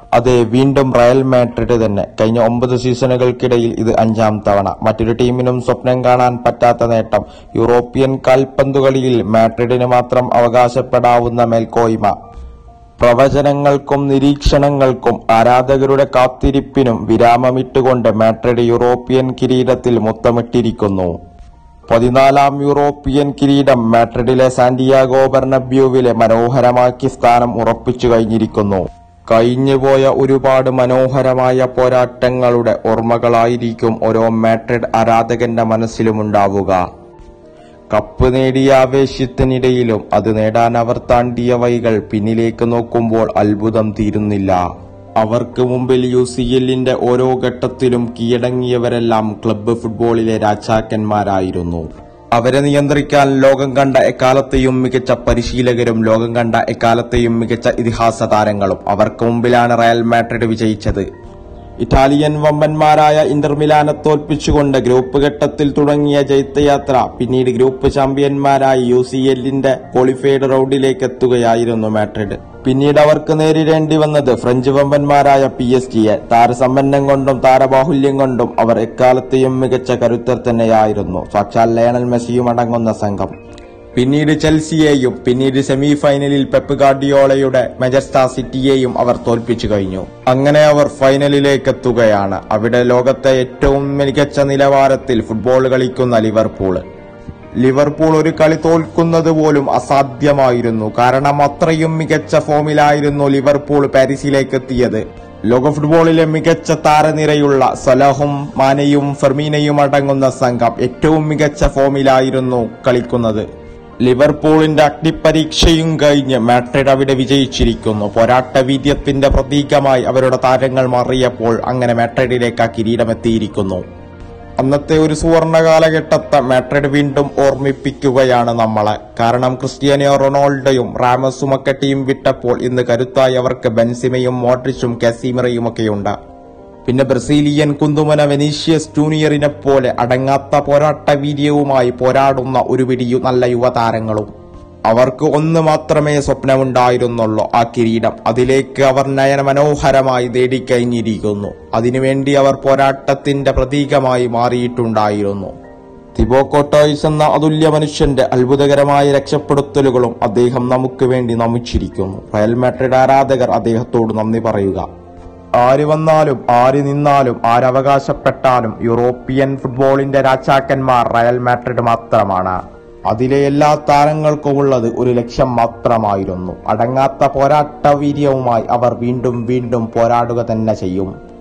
അതെ വീണ്ടും Real Madrid തന്നെ കഴിഞ്ഞ ഒമ്പത് സീസണുകൾക്കിടയിൽ ഇത് അഞ്ചാം തവണ മറ്റൊരു ടീമിനും സ്വപ്നം കാണാൻ പറ്റാത്ത നേട്ടം യൂറോപ്യൻ കാൽപന്തുകളിയിൽ മാഡ്രിഡിന് മാത്രം അവകാശപ്പെടാവുന്ന മേൽക്കോയ്മ പ്രവചനങ്ങൾക്കും നിരീക്ഷണങ്ങൾക്കും ആരാധകരുടെ കാത്തിരിപ്പിനും വിരാമമിട്ടുകൊണ്ട് മാഡ്രിഡ് യൂറോപ്യൻ കിരീടത്തിൽ മുത്തമിട്ടിരിക്കുന്നു പതിനാലാം യൂറോപ്യൻ കിരീടം മാഡ്രിഡിലെ സാന്റിയാഗോ ബെർണബ്യൂവിലെ മനോഹരമാക്കി സ്ഥാനം ഉറപ്പിച്ചു കഴിഞ്ഞിരിക്കുന്നു കഴിഞ്ഞുപോയ ഒരുപാട് മനോഹരമായ പോരാട്ടങ്ങളുടെ ഓർമ്മകളായിരിക്കും ഓരോ മാഡ്രിഡ് ആരാധകന്റെ മനസ്സിലുമുണ്ടാവുക കപ്പ് നേടിയ ആവേശത്തിനിടയിലും അത് നേടാൻ അവർ താണ്ടിയ വഴികൾ പിന്നിലേക്ക് നോക്കുമ്പോൾ അത്ഭുതം തീരുന്നില്ല അവർക്ക് മുമ്പിൽ യു സി എല്ലിന്റെ ഓരോ ഘട്ടത്തിലും കീഴടങ്ങിയവരെല്ലാം ക്ലബ്ബ് ഫുട്ബോളിലെ രാജാക്കന്മാരായിരുന്നു അവരെ നിയന്ത്രിക്കാൻ ലോകം കണ്ട എക്കാലത്തെയും മികച്ച പരിശീലകരും ലോകം കണ്ട എക്കാലത്തെയും മികച്ച ഇതിഹാസ താരങ്ങളും അവർക്ക് മുമ്പിലാണ് റയൽ മാഡ്രിഡ് വിജയിച്ചത് ഇറ്റാലിയൻ വമ്പന്മാരായ ഇന്റർ മിലാനെ തോൽപ്പിച്ചുകൊണ്ട് ഗ്രൂപ്പ് ഘട്ടത്തിൽ തുടങ്ങിയ ജൈത്യയാത്ര പിന്നീട് ഗ്രൂപ്പ് ചാമ്പ്യന്മാരായി യു സി എല്ലിന്റെ ക്വാളിഫൈഡ് റൗണ്ടിലേക്ക് എത്തുകയായിരുന്നു മാഡ്രിഡ് പിന്നീട് അവർക്ക് നേരിടേണ്ടി വന്നത് ഫ്രഞ്ച് വമ്പന്മാരായ പി എസ് ജിയെ താരസമ്പന്നം കൊണ്ടും താരബാഹുല്യം കൊണ്ടും അവർ എക്കാലത്തെയും മികച്ച കരുത്തർ തന്നെയായിരുന്നു സാക്ഷാൽ ലയണൽ മെസ്സിയും അടങ്ങുന്ന സംഘം പിന്നീട് ചെൽസിയെയും പിന്നീട് സെമി ഫൈനലിൽ പെപ്പ് ഗാർഡിയോളയുടെ മെജസ്റ്റാ സിറ്റിയെയും അവർ തോൽപ്പിച്ചു കഴിഞ്ഞു അങ്ങനെ അവർ ഫൈനലിലേക്ക് എത്തുകയാണ് അവിടെ ലോകത്തെ ഏറ്റവും മികച്ച നിലവാരത്തിൽ ഫുട്ബോൾ കളിക്കുന്ന ലിവർപൂള് ലിവർപൂൾ ഒരു കളി തോൽക്കുന്നത് പോലും അസാധ്യമായിരുന്നു കാരണം അത്രയും മികച്ച ഫോമിലായിരുന്നു ലിവർപൂൾ പാരീസിലേക്ക് എത്തിയത് ലോക ഫുട്ബോളിലെ മികച്ച താരനിരയുള്ള സലഹും മാനയും ഫെർമീനയും അടങ്ങുന്ന സംഘം ഏറ്റവും മികച്ച ഫോമിലായിരുന്നു കളിക്കുന്നത് ലിവർപൂളിന്റെ അഗ്നിപരീക്ഷയും കഴിഞ്ഞ് മാഡ്രിഡ് അവിടെ വിജയിച്ചിരിക്കുന്നു പോരാട്ട വീര്യത്തിന്റെ പ്രതീകമായി അവരുടെ താരങ്ങൾ മാറിയപ്പോൾ അങ്ങനെ മാഡ്രിഡിലേക്ക് ആ കിരീടമെത്തിയിരിക്കുന്നു അന്നത്തെ ഒരു സുവർണ കാലഘട്ടത്തെ മാഡ്രിഡ് വീണ്ടും ഓർമ്മിപ്പിക്കുകയാണ് നമ്മളെ കാരണം ക്രിസ്ത്യാനോ റൊണാൾഡോയും റാമസും ഒക്കെ ടീം വിട്ടപ്പോൾ ഇന്ന് കരുത്തായി അവർക്ക് ബെൻസിമയും മോഡ്രിച്ചും കസീമറയും ഒക്കെയുണ്ട് പിന്നെ ബ്രസീലിയൻ കുന്തുമന വെനീഷ്യസ് ജൂനിയറിനെ പോലെ അടങ്ങാത്ത പോരാട്ട വീര്യവുമായി പോരാടുന്ന ഒരു പിടിയു നല്ല യുവതാരങ്ങളും അവർക്ക് ഒന്ന് മാത്രമേ സ്വപ്നമുണ്ടായിരുന്നുള്ളൂ ആ കിരീടം അതിലേക്ക് അവർ നയന മനോഹരമായി നേടിക്കഴിഞ്ഞിരിക്കുന്നു അതിനുവേണ്ടി അവർ പോരാട്ടത്തിന്റെ പ്രതീകമായി മാറിയിട്ടുണ്ടായിരുന്നു തിബോ കോട്ടോയ്സ് എന്ന അതുല്യ മനുഷ്യന്റെ അത്ഭുതകരമായ രക്ഷപ്പെടുത്തലുകളും അദ്ദേഹം നമുക്ക് വേണ്ടി നമിച്ചിരിക്കുന്നു റയൽ മാഡ്രിഡ് ആരാധകർ അദ്ദേഹത്തോട് നന്ദി പറയുക ആര് വന്നാലും ആര് നിന്നാലും ആരവകാശപ്പെട്ടാലും യൂറോപ്യൻ ഫുട്ബോളിന്റെ രാജാക്കന്മാർ റയൽ മാഡ്രിഡ് മാത്രമാണ് അതിലെ എല്ലാ താരങ്ങൾക്കുമുള്ളത് ഒരു ലക്ഷ്യം മാത്രമായിരുന്നു അടങ്ങാത്ത പോരാട്ട വീര്യവുമായി അവർ വീണ്ടും വീണ്ടും പോരാടുക തന്നെ ചെയ്യും